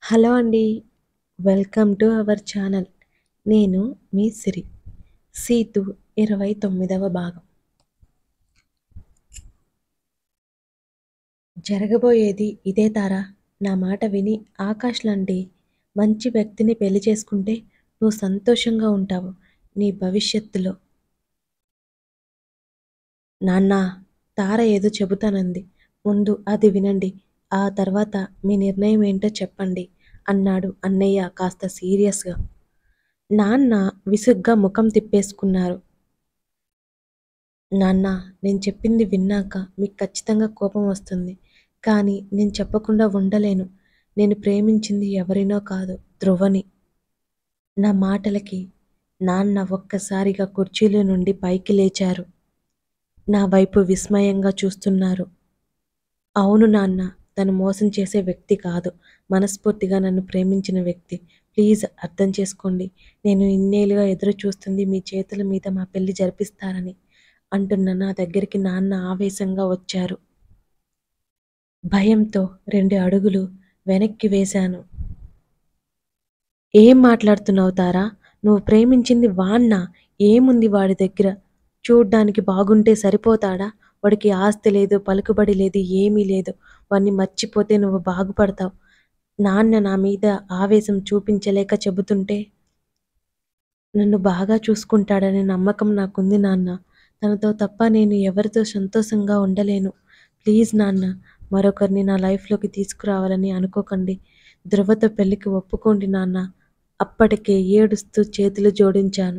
Hello అండి welcome to our channel నేను మీ సిరి సీతు ఇరవై తొమ్మిదవ భాగం జరగబోయేది ఇదే తారా నా మాట విని ఆకాష్ లాంటి మంచి వ్యక్తిని పెళ్లి చేసుకుంటే నువ్వు సంతోషంగా ఉంటావు నీ భవిష్యత్తులో నాన్న తార ఏదో చెబుతానంది ముందు అది వినండి ఆ తర్వాత మీ నిర్ణయం ఏంటో చెప్పండి అన్నాడు అన్నయ్య కాస్త సీరియస్గా నాన్న విసుగ్గా ముఖం తిప్పేసుకున్నారు నాన్న నేను చెప్పింది విన్నాక మీకు ఖచ్చితంగా కోపం వస్తుంది కానీ నేను చెప్పకుండా ఉండలేను నేను ప్రేమించింది ఎవరినో కాదు ధ్రువని నా మాటలకి నాన్న ఒక్కసారిగా కుర్చీలో నుండి పైకి లేచారు నా వైపు విస్మయంగా చూస్తున్నారు అవును నాన్న తను మోసం చేసే వ్యక్తి కాదు మనస్ఫూర్తిగా నన్ను ప్రేమించిన వ్యక్తి ప్లీజ్ అర్థం చేసుకోండి నేను ఇన్నేళ్ళుగా ఎదురు చూస్తుంది మీ చేతుల మీద మా పెళ్లి జరిపిస్తారని అంటున్న నా దగ్గరికి నాన్న ఆవేశంగా వచ్చారు భయంతో రెండు అడుగులు వెనక్కి వేశాను ఏం మాట్లాడుతున్నావు తారా నువ్వు ప్రేమించింది వాణ్ణా ఏముంది వాడి దగ్గర చూడ్డానికి బాగుంటే సరిపోతాడా వాడికి ఆస్తి లేదు పలుకుబడి లేదు ఏమీ లేదు వాడిని మర్చిపోతే నువ్వు బాగుపడతావు నాన్న నా మీద ఆవేశం చూపించలేక చెబుతుంటే నన్ను బాగా చూసుకుంటాడనే నమ్మకం నాకుంది నాన్న తనతో తప్ప నేను ఎవరితో సంతోషంగా ఉండలేను ప్లీజ్ నాన్న మరొకరిని నా లైఫ్లోకి తీసుకురావాలని అనుకోకండి ధృవతో పెళ్లికి ఒప్పుకోండి నాన్న అప్పటికే ఏడుస్తూ చేతులు జోడించాను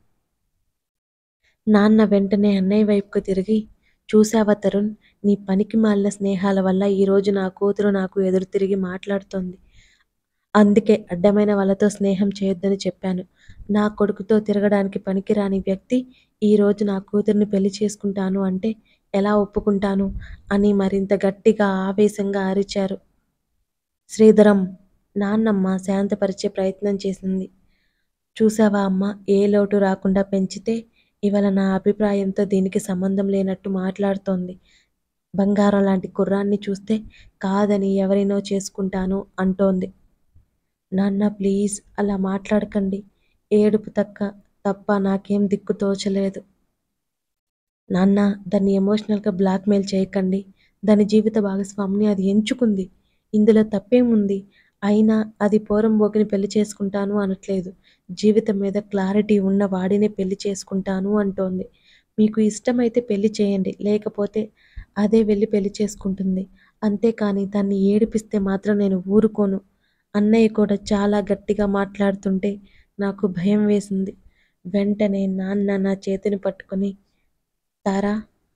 నాన్న వెంటనే అన్నయ్య వైపుకు తిరిగి చూశావా తరుణ్ నీ పనికి మాలిన స్నేహాల వల్ల ఈరోజు నా కూతురు నాకు ఎదురు తిరిగి మాట్లాడుతోంది అందుకే అడ్డమైన వాళ్ళతో స్నేహం చేయొద్దని చెప్పాను నా కొడుకుతో తిరగడానికి పనికిరాని వ్యక్తి ఈరోజు నా కూతుర్ని పెళ్లి చేసుకుంటాను అంటే ఎలా ఒప్పుకుంటాను అని మరింత గట్టిగా ఆవేశంగా అరిచారు శ్రీధరం నాన్నమ్మ శాంతపరిచే ప్రయత్నం చేసింది చూసావా అమ్మ ఏ లోటు రాకుండా పెంచితే ఇవాళ నా అభిప్రాయంతో దీనికి సంబంధం లేనట్టు మాట్లాడుతోంది బంగారం లాంటి కుర్రాన్ని చూస్తే కాదని ఎవరినో చేసుకుంటాను అంటోంది నాన్న ప్లీజ్ అలా మాట్లాడకండి ఏడుపు తక్క తప్ప నాకేం దిక్కు తోచలేదు నాన్న దాన్ని ఎమోషనల్గా బ్లాక్మెయిల్ చేయకండి దాని జీవిత భాగస్వామిని అది ఎంచుకుంది ఇందులో తప్పేముంది అయినా అది పోరంబోకిని పెళ్లి చేసుకుంటాను అనట్లేదు జీవితం మీద క్లారిటీ ఉన్న వాడినే పెళ్లి చేసుకుంటాను అంటోంది మీకు ఇష్టమైతే పెళ్లి చేయండి లేకపోతే అదే వెళ్ళి పెళ్లి చేసుకుంటుంది అంతేకాని దాన్ని ఏడిపిస్తే మాత్రం నేను ఊరుకోను అన్నయ్య కూడా చాలా గట్టిగా మాట్లాడుతుంటే నాకు భయం వేసింది వెంటనే నాన్న నా చేతిని పట్టుకొని తారా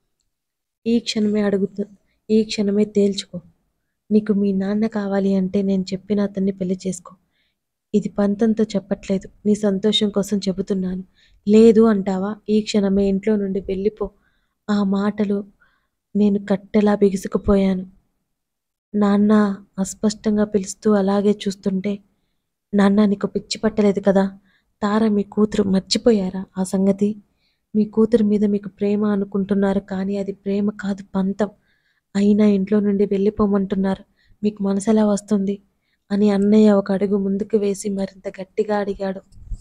ఈ క్షణమే అడుగుతు ఈ క్షణమే తేల్చుకో నీకు మీ నాన్న కావాలి అంటే నేను చెప్పిన అతన్ని పెళ్లి చేసుకో ఇది పంతంతో చెప్పట్లేదు నీ సంతోషం కోసం చెబుతున్నాను లేదు అంటావా ఈ క్షణమే ఇంట్లో నుండి వెళ్ళిపో ఆ మాటలు నేను కట్టెలా బిగుసుకుపోయాను నాన్న అస్పష్టంగా పిలుస్తూ అలాగే చూస్తుంటే నాన్న నీకు పిచ్చి పట్టలేదు కదా తార మీ కూతురు మర్చిపోయారా ఆ సంగతి మీ కూతురు మీద మీకు ప్రేమ అనుకుంటున్నారు కానీ అది ప్రేమ కాదు పంతం అయినా ఇంట్లో నుండి వెళ్ళిపోమంటున్నారు మీకు మనసు ఎలా వస్తుంది అని అన్నయ్య ఒక అడుగు ముందుకు వేసి మరింత గట్టిగా అడిగాడు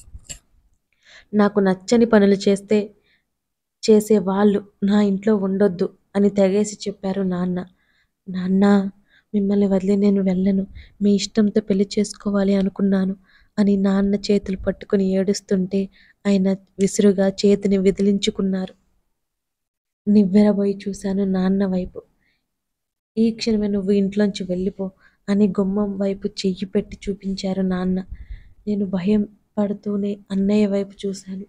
నాకు నచ్చని పనులు చేస్తే చేసే వాళ్ళు నా ఇంట్లో ఉండొద్దు అని తెగేసి చెప్పారు నాన్న నాన్న మిమ్మల్ని వదిలి నేను వెళ్ళను మీ ఇష్టంతో పెళ్లి చేసుకోవాలి అనుకున్నాను అని నాన్న చేతులు పట్టుకుని ఏడుస్తుంటే ఆయన విసురుగా చేతిని విదిలించుకున్నారు నివ్వెరబోయి చూశాను నాన్న వైపు ఈ క్షణమే నువ్వు ఇంట్లోంచి వెళ్ళిపో అని గుమ్మం వైపు చెయ్యి పెట్టి చూపించారు నాన్న నేను భయం పడుతూనే అన్నయ్య వైపు చూశాను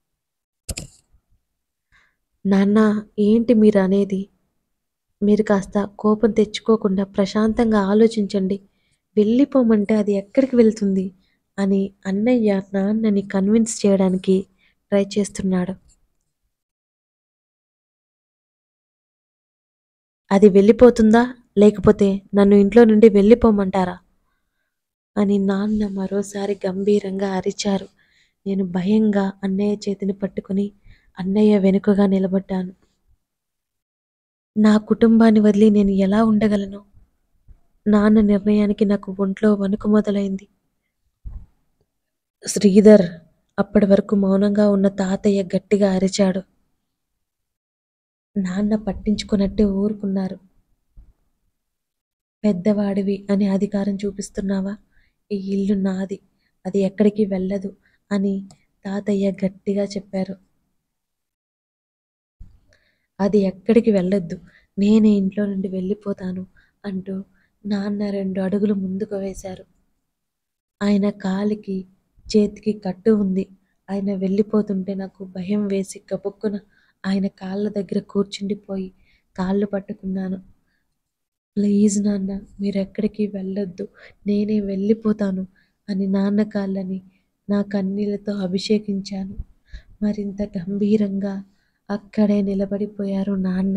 నాన్న ఏంటి మీరు అనేది మీరు కాస్త కోపం తెచ్చుకోకుండా ప్రశాంతంగా ఆలోచించండి వెళ్ళిపోమంటే అది ఎక్కడికి వెళ్తుంది అని అన్నయ్య నాన్నని కన్విన్స్ చేయడానికి ట్రై చేస్తున్నాడు అది వెళ్ళిపోతుందా లేకపోతే నన్ను ఇంట్లో నుండి వెళ్ళిపోమంటారా అని నాన్న మరోసారి గంభీరంగా అరిచారు నేను భయంగా అన్నయ్య చేతిని పట్టుకుని అన్నయ్య వెనుకగా నిలబడ్డాను నా కుటుంబాన్ని వదిలి నేను ఎలా ఉండగలను నాన్న నిర్ణయానికి నాకు ఒంట్లో వణుకు మొదలైంది శ్రీధర్ అప్పటి వరకు మౌనంగా ఉన్న తాతయ్య గట్టిగా అరిచాడు నాన్న పట్టించుకున్నట్టే ఊరుకున్నారు పెద్దవాడివి అని అధికారం చూపిస్తున్నావా ఈ ఇల్లు నాది అది ఎక్కడికి వెళ్ళదు అని తాతయ్య గట్టిగా చెప్పారు అది ఎక్కడికి వెళ్ళొద్దు నేనే ఇంట్లో నుండి వెళ్ళిపోతాను అంటూ నాన్న రెండు అడుగులు ముందుకు వేశారు ఆయన కాలికి చేతికి కట్టు ఉంది ఆయన వెళ్ళిపోతుంటే నాకు భయం వేసి గబుక్కున ఆయన కాళ్ళ దగ్గర కూర్చుండిపోయి కాళ్ళు పట్టుకున్నాను ప్లీజ్ నాన్న మీరెక్కడికి వెళ్ళొద్దు నేనే వెళ్ళిపోతాను అని నాన్న కాళ్ళని నా కన్నీళ్లతో అభిషేకించాను మరింత గంభీరంగా అక్కడే నిలబడిపోయారు నాన్న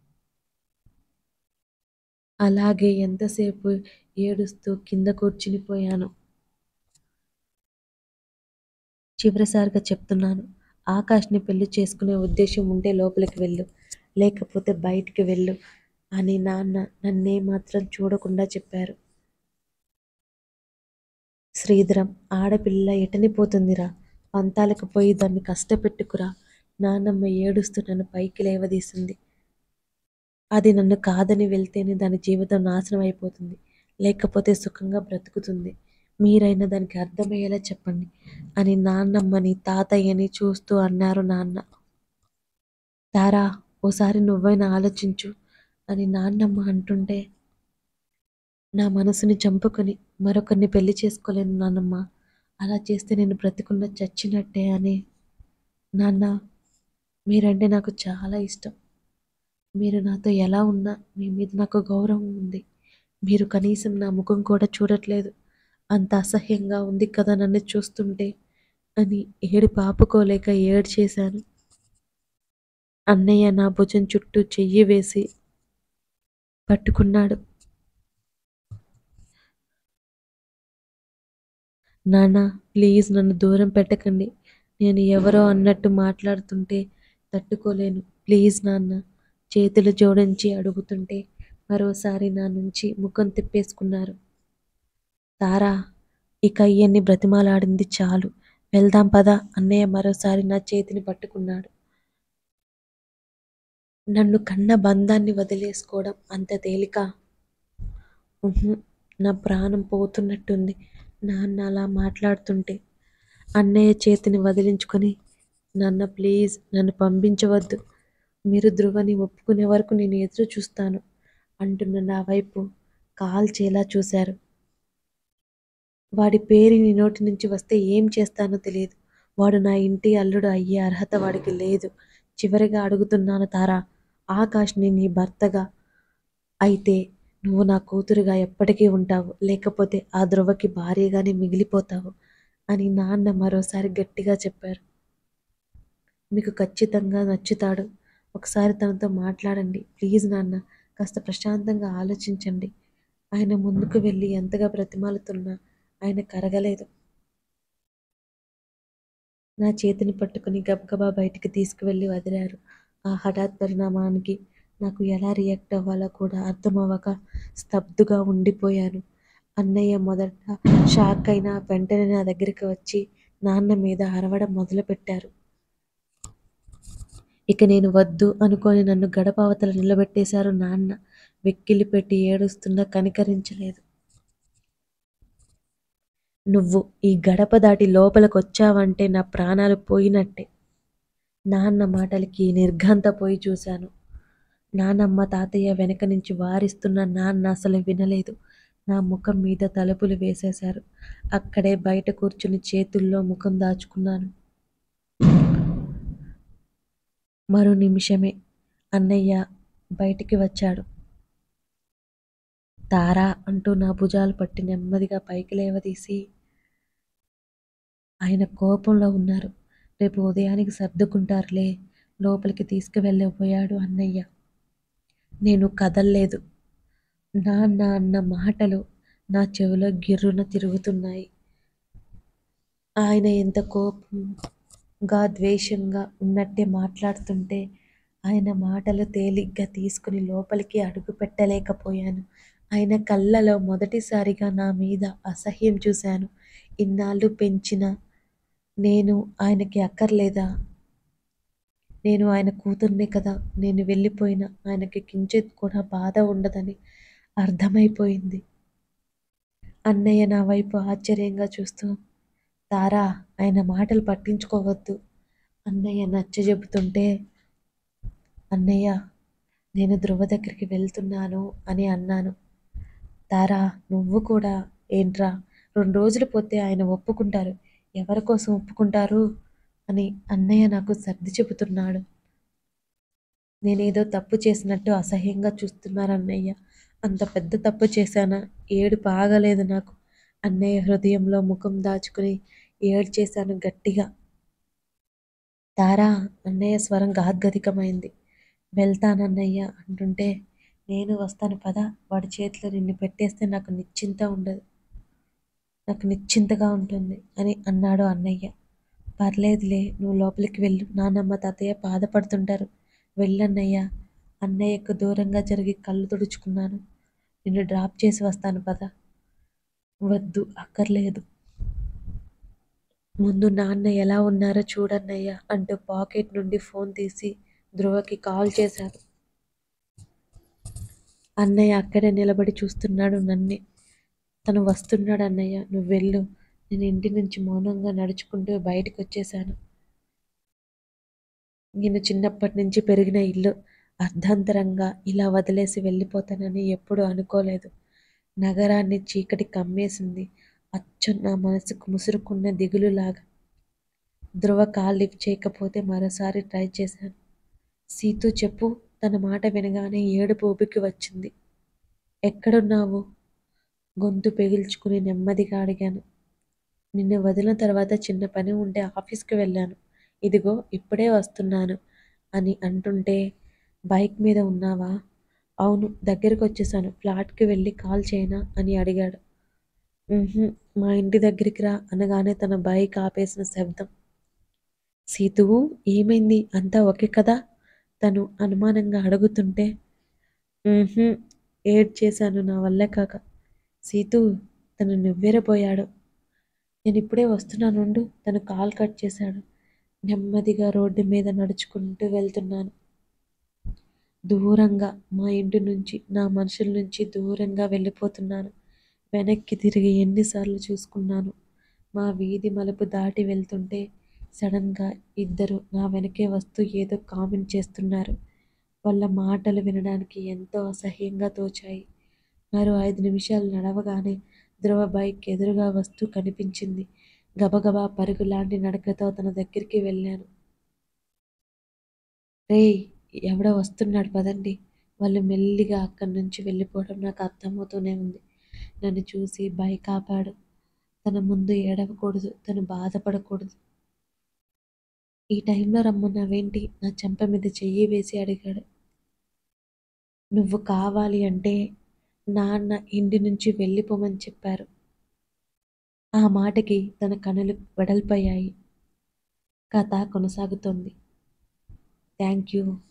అలాగే ఎంతసేపు ఏడుస్తూ కింద కూర్చునిపోయాను చివరిసారిగా చెప్తున్నాను ఆకాష్ని పెళ్లి చేసుకునే ఉద్దేశం ఉంటే లోపలికి వెళ్ళు లేకపోతే బయటికి వెళ్ళు అని నాన్న నన్నే మాత్రం చూడకుండా చెప్పారు శ్రీధరం ఆడపిల్ల ఎటని పోతుందిరా పంతాలకు పోయి దాన్ని కష్టపెట్టుకురా నాన్నమ్మ ఏడుస్తూ నన్ను పైకి లేవదీసింది అది నన్ను కాదని వెళ్తేనే దాని జీవితం నాశనం అయిపోతుంది లేకపోతే సుఖంగా బ్రతుకుతుంది మీరైనా దానికి అర్థమయ్యేలా చెప్పండి అని నాన్నమ్మని తాతయ్యని చూస్తూ అన్నారు నాన్న తారా ఓసారి నువ్వైనా ఆలోచించు అని నాన్నమ్మ అంటుంటే నా మనసుని చంపుకొని మరొకరిని పెళ్లి చేసుకోలేను నాన్నమ్మ అలా చేస్తే నేను బ్రతికున్న చచ్చినట్టే అని నాన్న మీరంటే నాకు చాలా ఇష్టం మీరు నాతో ఎలా ఉన్నా మీ మీద నాకు గౌరవం ఉంది మీరు కనీసం నా ముఖం కూడా చూడట్లేదు అంత అసహ్యంగా ఉంది కదా నన్ను చూస్తుంటే అని ఏడు పాపుకోలేక ఏడు చేశాను అన్నయ్య నా భుజం చుట్టూ చెయ్యి వేసి పట్టుకున్నాడు నాన్న ప్లీజ్ నన్ను దూరం పెట్టకండి నేను ఎవరో అన్నట్టు మాట్లాడుతుంటే తట్టుకోలేను ప్లీజ్ నాన్న చేతులు జోడించి అడుగుతుంటే మరోసారి నా నుంచి ముఖం తిప్పేసుకున్నారు తారా ఇక ఇవన్నీ బ్రతిమాలాడింది చాలు వెళ్దాం పదా అన్నయ్య మరోసారి నా చేతిని పట్టుకున్నాడు నన్ను కన్న బంధాన్ని వదిలేసుకోవడం అంత తేలిక ఉహుం, నా ప్రాణం పోతున్నట్టుంది నాన్న అలా మాట్లాడుతుంటే అన్నయ్య చేతిని వదిలించుకొని నాన్న ప్లీజ్ నన్ను పంపించవద్దు మీరు ధృవని ఒప్పుకునే వరకు నేను ఎదురు చూస్తాను అంటున్న నా వైపు కాల్చేలా చూశారు వాడి పేరు నీ నోటి నుంచి వస్తే ఏం చేస్తానో తెలియదు వాడు నా ఇంటి అల్లుడు అయ్యే అర్హత వాడికి లేదు చివరిగా అడుగుతున్నాను తారా ఆకాష్ని నీ భర్తగా అయితే నువ్వు నా కూతురుగా ఎప్పటికీ ఉంటావు లేకపోతే ఆ ధ్రువకి భార్యగానే మిగిలిపోతావు అని నాన్న మరోసారి గట్టిగా చెప్పారు మీకు ఖచ్చితంగా నచ్చుతాడు ఒకసారి తనతో మాట్లాడండి ప్లీజ్ నాన్న కాస్త ప్రశాంతంగా ఆలోచించండి ఆయన ముందుకు వెళ్ళి ఎంతగా బ్రతిమాలుతున్నా ఆయన కరగలేదు నా చేతిని పట్టుకుని గబగబా బయటికి తీసుకువెళ్ళి వదిలారు ఆ హఠాత్ పరిణామానికి నాకు ఎలా రియాక్ట్ అవ్వాలో కూడా అర్థమవ్వక స్తబ్దుగా ఉండిపోయాను అన్నయ్య మొదట షాక్ అయినా వెంటనే నా దగ్గరికి వచ్చి నాన్న మీద అరవడం మొదలుపెట్టారు ఇక నేను వద్దు అనుకొని నన్ను గడప అవతల నిలబెట్టేశారు నాన్న వెక్కిలి పెట్టి ఏడుస్తున్నా కనికరించలేదు నువ్వు ఈ గడప దాటి లోపలికి వచ్చావంటే నా ప్రాణాలు పోయినట్టే నాన్న మాటలకి నిర్ఘంతపోయి చూశాను నానమ్మ తాతయ్య వెనక నుంచి వారిస్తున్న నాన్న అసలు వినలేదు నా ముఖం మీద తలుపులు వేసేశారు అక్కడే బయట కూర్చుని చేతుల్లో ముఖం దాచుకున్నాను మరో నిమిషమే అన్నయ్య బయటికి వచ్చాడు తారా అంటూ నా భుజాలు పట్టి నెమ్మదిగా పైకి లేవదీసి ఆయన కోపంలో ఉన్నారు రేపు ఉదయానికి సర్దుకుంటారులే లోపలికి తీసుకువెళ్ళబోయాడు అన్నయ్య నేను కదల్లేదు నాన్న అన్న మాటలు నా చెవిలో గిర్రున తిరుగుతున్నాయి ఆయన ఎంత కోపంగా ద్వేషంగా ఉన్నట్టే మాట్లాడుతుంటే ఆయన మాటలు తేలిగ్గా తీసుకుని లోపలికి అడుగు పెట్టలేకపోయాను ఆయన కళ్ళలో మొదటిసారిగా నా మీద అసహ్యం చూశాను. ఇన్నాళ్ళు పెంచిన నేను ఆయనకి అక్కర్లేదా? నేను ఆయన కూతుర్నే కదా! నేను వెళ్ళిపోయినా ఆయనకి కించిత్ కూడా బాధ ఉండదని అర్థమైపోయింది. అన్నయ్య నా వైపు ఆశ్చర్యంగా చూస్తూ తారా ఆయన మాటలు పట్టించుకోవద్దు. అన్నయ్య నచ్చజెబుతుంటే అన్నయ్య నేను ధ్రువ దగ్గరికి వెళ్తున్నాను అని అన్నాను. తారా నువ్వు కూడా ఏంట్రా రెండు రోజులు పోతే ఆయన ఒప్పుకుంటారు. ఎవరి కోసం ఒప్పుకుంటారు? అని అన్నయ్య నాకు సర్ది చెబుతున్నాడు. నేనేదో తప్పు చేసినట్టు అసహ్యంగా చూస్తున్నారన్నయ్య. అంత పెద్ద తప్పు చేశానా? ఏడుపు ఆగలేదు నాకు. అన్నయ్య హృదయంలో ముఖం దాచుకుని ఏడ్చేశాను గట్టిగా. తారా అన్నయ్య స్వరం గాద్గదికమైంది. వెళ్తానన్నయ్య అంటుంటే నేను వస్తాను పద వాడి చేతిలో నిన్ను పెట్టేస్తే నాకు నిశ్చింత ఉండదు. నాకు నిశ్చింతగా ఉంటుంది అని అన్నాడు అన్నయ్య. పర్లేదులే నువ్వు లోపలికి వెళ్ళు. నాన్నమ్మ తాతయ్య బాధపడుతుంటారు. వెళ్ళన్నయ్య. అన్నయ్యకు దూరంగా జరిగి కళ్ళు తుడుచుకున్నాను. నిన్ను డ్రాప్ చేసి వస్తాను పద. వద్దు అక్కర్లేదు. ముందు నాన్న ఎలా ఉన్నారో చూడన్నయ్య అంటూ పాకెట్ నుండి ఫోన్ తీసి ధ్రువకి కాల్ చేశాడు. అన్నయ్య అక్కడే నిలబడి చూస్తున్నాడు నన్నే. తను వస్తున్నాడు అన్నయ్య నువ్వు వెళ్ళు. నేను ఇంటి నుంచి మౌనంగా నడుచుకుంటూ బయటికొచ్చేశాను. నేను చిన్నప్పటి నుంచి పెరిగిన ఇల్లు అర్ధాంతరంగా ఇలా వదిలేసి వెళ్ళిపోతానని ఎప్పుడూ అనుకోలేదు. నగరాన్ని చీకటి కమ్మేసింది. అచ్చం నా మనసుకు ముసురుకున్న దిగులులాగా. ధ్రువ కాల్ లిఫ్ట్ చేయకపోతే మరోసారి ట్రై చేశాను. సీతూ చెప్పు తన మాట వినగానే ఏడుపు ఉబికి వచ్చింది. ఎక్కడున్నావు? గొంతు పెగిల్చుకుని నెమ్మదిగా అడిగాను. నిన్ను వదిలిన తర్వాత చిన్న పని ఉంటే ఆఫీసుకి వెళ్ళాను. ఇదిగో ఇప్పుడే వస్తున్నాను అని అంటుంటే బైక్ మీద ఉన్నావా? అవును దగ్గరకొచ్చేశాను. ఫ్లాట్కి వెళ్ళి కాల్ చేయనా? అని అడిగాడు. ఉహూ మా ఇంటి దగ్గరికి రా అనగానే తన బైక్ ఆపేసిన శబ్దం. సీతూ ఏమైంది? అంతా ఓకే కదా? తను అనుమానంగా అడుగుతుంటే ఉహూ ఏడ్చేశాను నా వల్ల కాక. సీతూ తను నివ్వెరపోయాడు. నేనిప్పుడే వస్తున్నానుండు తను కాల్ కట్ చేశాడు. నెమ్మదిగా రోడ్డు మీద నడుచుకుంటూ వెళ్తున్నాను. దూరంగా మా ఇంటి నుంచి నా మనుషుల నుంచి దూరంగా వెళ్ళిపోతున్నాను. వెనక్కి తిరిగి ఎన్నిసార్లు చూసుకున్నానో. మా వీధి మలుపు దాటి వెళ్తుంటే సడన్ గా ఇద్దరు నా వెనకే వస్తూ ఏదో కామెంట్ చేస్తున్నారు. వాళ్ళ మాటలు వినడానికి ఎంతో అసహ్యంగా తోచాయి. మరో ఐదు నిమిషాలు నడవగానే ధ్రువ బైక్ ఎదురుగా వస్తూ కనిపించింది. గబగబా పరుగులాంటి నడకతో తన దగ్గరికి వెళ్ళాను. రేయ్ ఎవడో వస్తున్నాడు పదండి. వాళ్ళు మెల్లిగా అక్కడ్నుంచి వెళ్ళిపోవడం నాకు అర్థమవుతూనే ఉంది. నన్ను చూసి బైక్ ఆపాడు. తన ముందు ఏడవకూడదు. తను బాధపడకూడదు. ఈ టైంలో రమ్మన్నావేంటి? నా చెంప మీద చెయ్యి వేసి అడిగాడు. నువ్వు కావాలి అంటే నాన్న ఇంటి నుంచి వెళ్ళిపోమని చెప్పారు. ఆ మాటకి తన కనులు వెడల్పయ్యాయి. కథ కొనసాగుతోంది. థాంక్యూ